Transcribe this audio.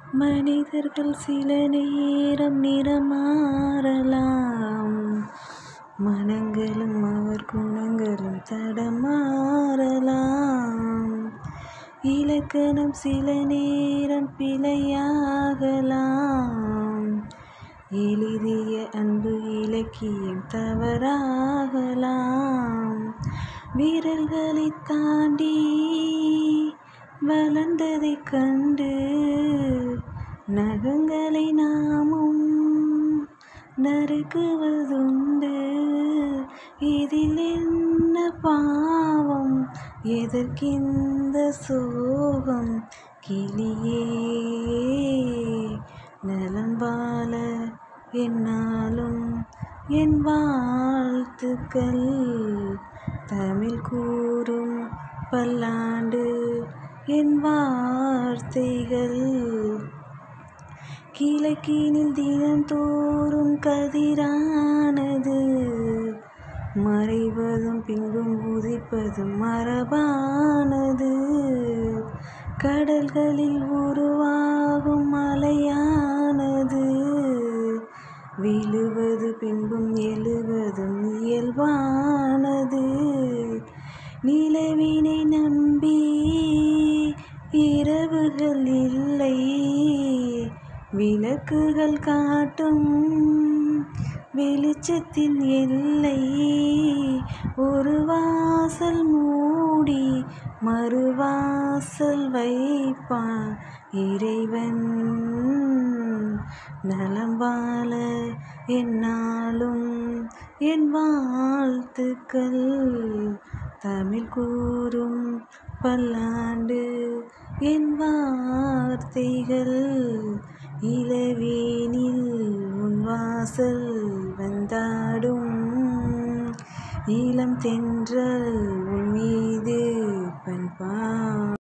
மனிதர்கள் சில நேரம் நிறம் மாறலாம் மனங்களும் அவர் குணங்களும் தடமாறலாம் இலக்கணம் சில நேரம் பிழையாகலாம் எழுதிய அன்பு இலக்கியம் தவறாகலாம் வீரர்களை தாண்டி வளர்ந்ததைக் கண்டு நகங்களை நாமும் நறுக்குவதுண்டு இதில் என்ன பாவம் எதற்கிந்த சோகம் கிளியே நலம் வாழ என்னாலும் என் வாழ்த்துக்கள் தமிழ் கூறும் பல்லாண்டு என் வார்த்தைகள் கிழக்கினில் தினந்தோறும் கதிரானது மறைவதும் பின்பும் உதிப்பதும் மரபானது கடல்களில் உருவாகும் மலையானது விழுவது பின்பும் எழுவதும் இயல்பானது நிலவினை நம்பி இரவுகள் இல்லை விளக்குகள் காட்டும் வெளிச்சத்தின் எல்லை ஒரு வாசல் மூடி மறுவாசல் வைப்பான் இறைவன் நலம் வாழ என்னாலும் என் வாழ்த்துக்கள் தமிழ் கூறும் பல்லாண்டு என் வார்த்தைகள் இளவேனில் உன் வாசல் வந்தாடும் இளம் தென்றல் உன் மீது பண்பா